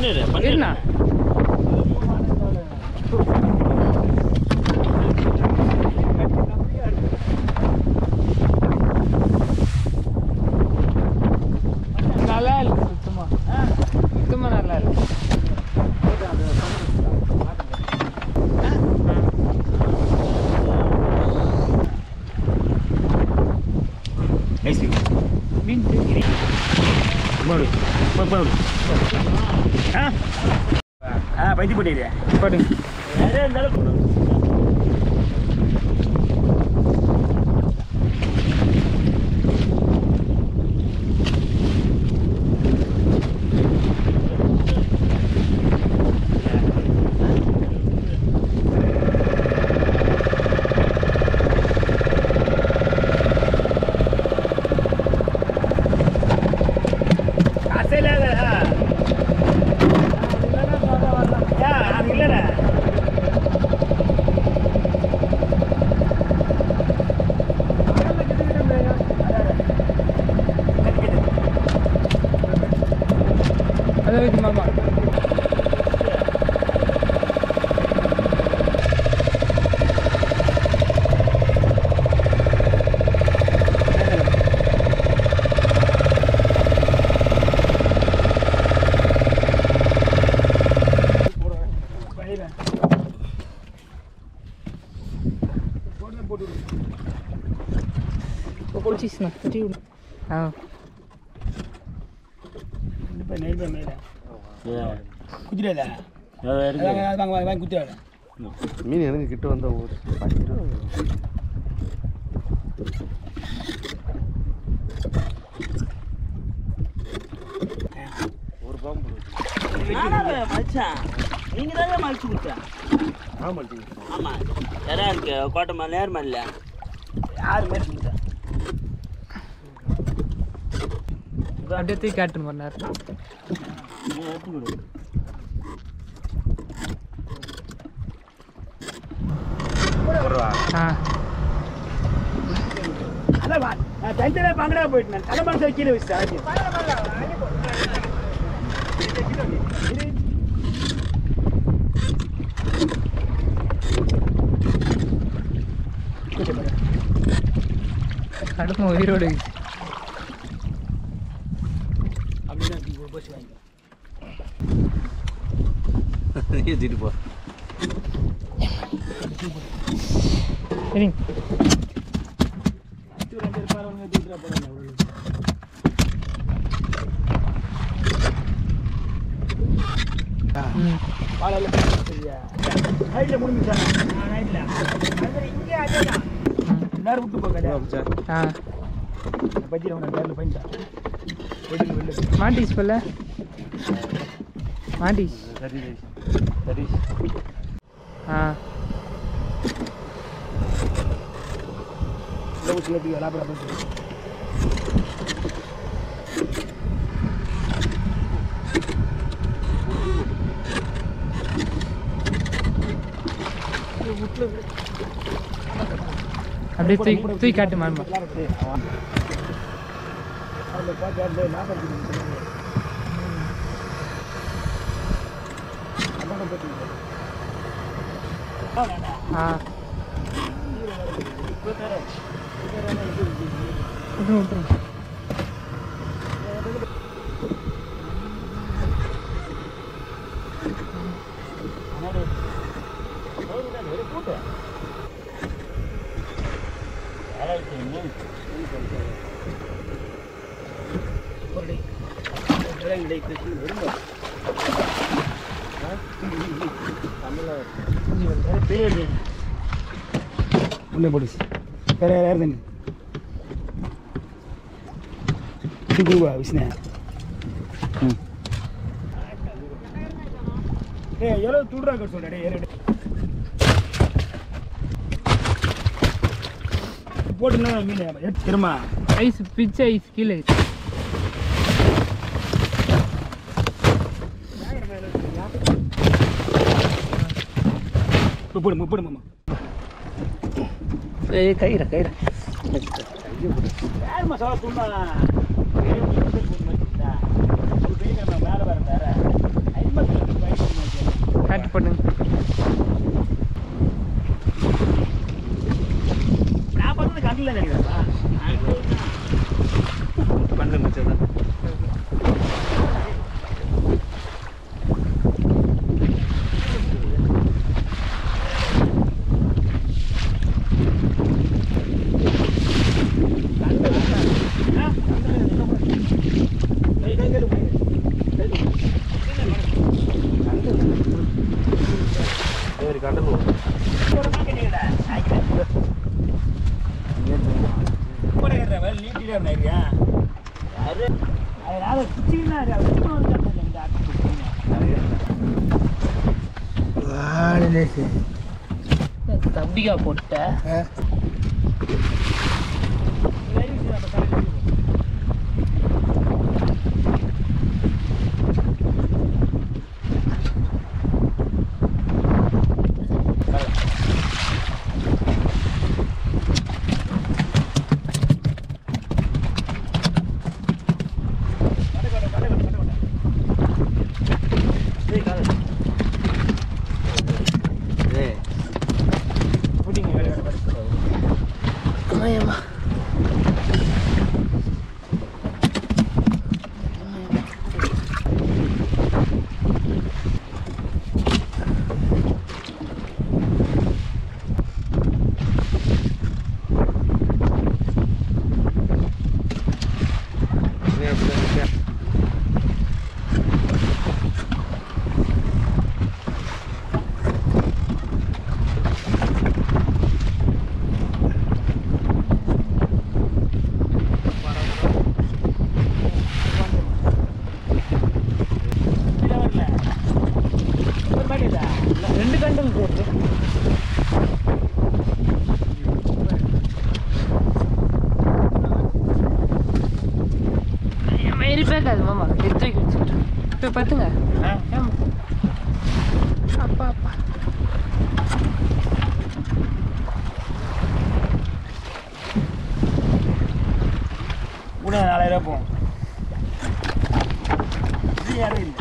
பண்ணிடு பண்ணிடு என்ன நல்லா இல்லை சுத்தமா சுத்தமா நல்லா இல்லை மீன் தெரியும் போடு போடு போடு ஆ ஆ பைத்தி போட்டிடு பாருங்க நிறைய இருந்தாலும் காசே இல்லாத அது இல்லைண்ணே அதை வைத்து மாமா பிடிச்சிச்சுண்ணா தட்டி விடு ஆ குதிரையில வாங்க வாங்க வாங்க குதிரை மீன் எனக்கு கிட்ட வந்த ஒரு ஒரு பாம்பு மச்சான் நீங்க தான் மலிச்சு கொடுத்தா ஆமாம் ஆமா யாரா இருக்கு கோட்டை மேல நேர் மேல யார் மாதிரி குதிரை அப்படியே தூக்கி காட்டுன்னு பண்ணார் ஆ அதான் வா நான் தனித்தனியா பங்கடா போயிட்டேன் தலை மனசு கீழே வச்சு கடுமை உயிரோடு இருக்கு. அப்படிதான் போச்சு வாங்கி ஏற்றிட்டு போ சரிங்க ம் வாழையில நைட்டில் முடிஞ்சுச்சான் நைட்டில் இங்கே அதே தான் நேரம் விட்டு போக ஆ பஜ்ஜியில் ஒன்று நேரில் பண்ணிட்டேன் வெளியில் வெளியில் மாட்டிஸ் போல மாட்டிஸ் சரி சரி ஆ லவ் சிலப்பி லாபம் லாபம் அப்படியே தூக்கி தூக்கி காட்டு மாமா அதில் பார்த்து அந்த லாபம் ஆ விட்டுரு விட்டுரு உள்ளே போடுச்சு வேற யார் தண்ணி குருவா விஷ்ணு ஏ எவ்வளோ துடுறாங்க சொல்றே ஏறு போட்டுனா மீன் எடுத்து திரும்ப ஐஸ் பிச்சை ஐஸ் கீழே இருக்கு. போடு போடு மாமா ஏய் கயிற கயிற யார் மசாலா சும்மா வேலை வேற வேற ஐம்பது அதனால குச்சின்னா அது அது சும்மா வந்து அந்த இந்த ஆட்டு தம்பிக்கா போட்ட ஏய் நீ அப்படிதான் இருக்க. ரெண்டு கண்டல் போட்டு மயிரி பேக்காது மாமா எடுத்து வைக்க வச்சுக்கிட்டு இப்போ பார்த்துங்க ஆமா. அப்பா அப்பா கூட நாலாயிரம் ரூபாய் போகும் இது யாரும் இல்லை